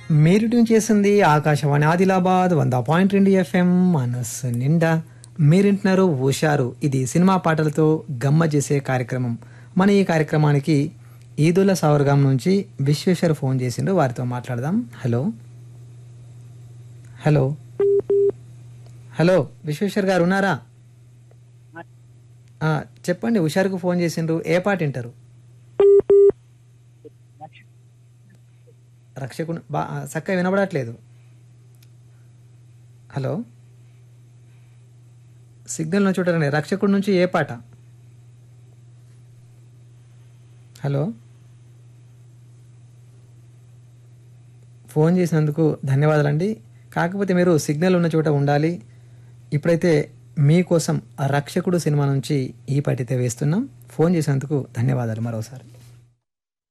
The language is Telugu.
మీరు ట్యూన్ చేసింది ఆకాశవాణి ఆదిలాబాద్ వంద పాయింట్ రెండు ఎఫ్ఎం మనస్సు నిండా మీరింటున్నారు హుషారు ఇది సినిమా పాటలతో గమ్మ చేసే కార్యక్రమం మన ఈ కార్యక్రమానికి ఈదుల సవర్గం నుంచి విశ్వేశ్వర్ ఫోన్ చేసిండు వారితో మాట్లాడదాం హలో హలో హలో విశ్వేశ్వర్ గారు ఉన్నారా ఆ, చెప్పండి హుషారుకు ఫోన్ చేసిండ్రు ఏ పాట వింటారు రక్షకుడు బా చక్కగా వినబడట్లేదు హలో సిగ్నల్ చూడండి రక్షకుడి నుంచి ఏ పాట హలో ఫోన్ చేసినందుకు ధన్యవాదాలండి కాకపోతే మీరు సిగ్నల్ ఉన్న చోట ఉండాలి ఇప్పుడైతే మీకోసం రక్షకుడు సినిమా నుంచి ఈ పాటితే వేస్తున్నాం ఫోన్ చేసినందుకు ధన్యవాదాలు మరోసారి